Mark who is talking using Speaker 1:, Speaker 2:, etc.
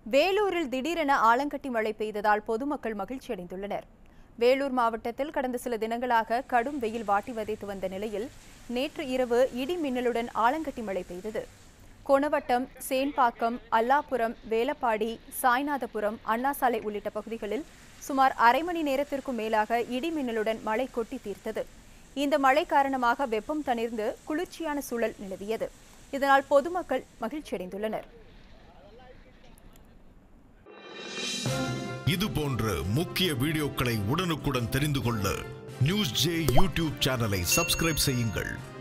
Speaker 1: வேலூரில் திடீரென ஆலங்கட்டி மழை பெய்ததால் பொதுமக்கள் மகிழ்ச்சி அடைந்துள்ளனர் வேலூர் மாவட்டத்தில் கடந்த சில தினங்களாக கடும் வெயில் வாட்டி வதைத்து வந்த நிலையில் நேற்று இரவு இடி மின்னலுடன் ஆலங்கட்டி மழை பெய்தது கொணவட்டம் சேன்பாக்கம் அல்லாபுரம் வேலப்பாடி சாய்நாதபுரம் அண்ணாசாலை உள்ளிட்ட பகுதிகளில் சுமார் அரை மணி நேரத்திற்கும் மேலாக இடி மின்னலுடன் மழை கொட்டி தீர்த்தது இந்த மழை காரணமாக வெப்பம் தணிர்ந்து குளிர்ச்சியான சூழல் நிலவியது இதனால் பொதுமக்கள் மகிழ்ச்சியடைந்துள்ளனர்
Speaker 2: இது போன்ற முக்கிய வீடியோக்களை உடனுக்குடன் தெரிந்து கொள்ள நியூஸ் ஜே யூடியூப் சேனலை சப்ஸ்கிரைப் செய்யுங்கள்